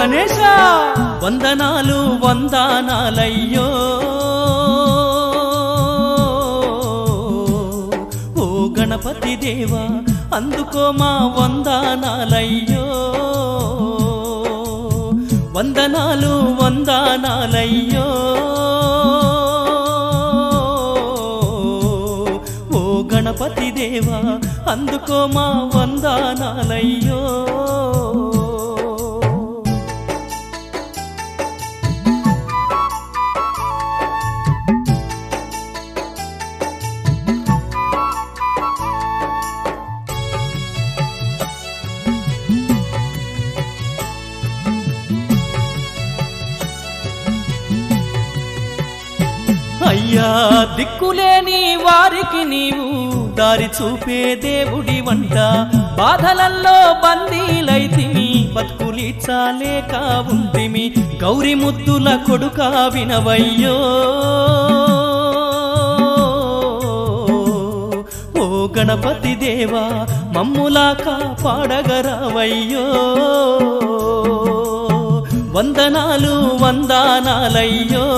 గణేశ వందనాలు వందనాలయ్యో ఓ గణపతి దేవా అందుకో మా వందనాలయ్యో వందనాలు వందనాలయ్యో ఓ గణపతి దేవా అందుకో మా వందనాలయ్యో అయ్యా దిక్కులేని వారికి నీవు దారి చూపే దేవుడి వంట బాధలల్లో బందీలైతిమి బతుకులిచ్చాలేక ఉంటిమి గౌరి ముద్దుల కొడుక వినవయ్యో ఓ గణపతి దేవా మమ్ములా కాపాడగరావయ్యో వందనాలు వందనాలయ్యో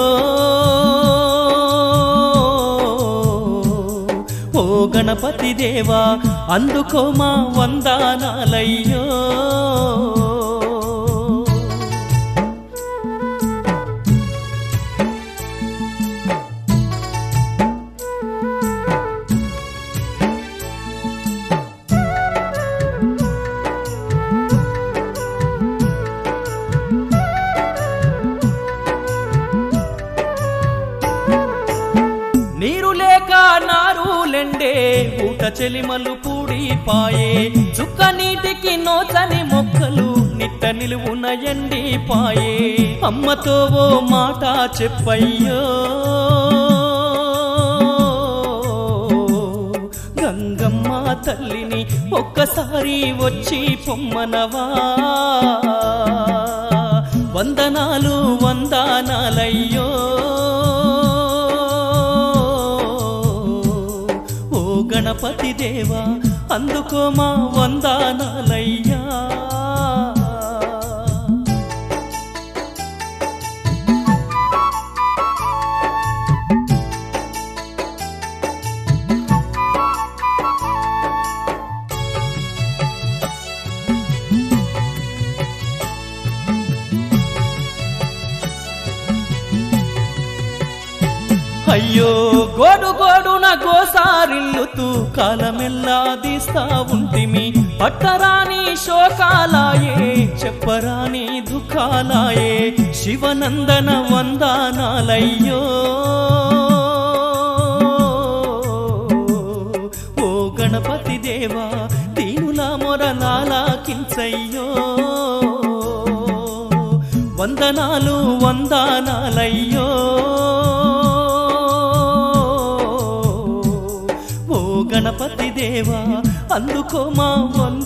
ఓ గణపతి దేవా అందుకో మా వందనాలయ్యో నీరు లేక నారులెండే ఊట చెలిమలు పూడిపాయే చుక్క నీటికి నోచని మొక్కలు నిట్ట నిలువున ఎండిపాయే అమ్మతో ఓ మాట చెప్పయ్యో గంగమ్మ తల్లిని ఒక్కసారి వచ్చి పొమ్మనవా వందనాలు వందనాలయ్యో ఓ గణపతి దేవా అందుకో మా వందనాలయ్యా అయ్యో గోడు గోడున గోసారిల్లుతూ కాలమెల్లా తీస్తా ఉంటిమి పట్టరాని శోకాలాయే చెప్పరాని దుఃఖాలాయే శివనందన వందనాలయ్యో ఓ గణపతి దేవా దీనుల మొరలాలకించయ్యో వందనాలు వందనాలయ్యో ఓ గణపతి దేవా అందుకో మా వంద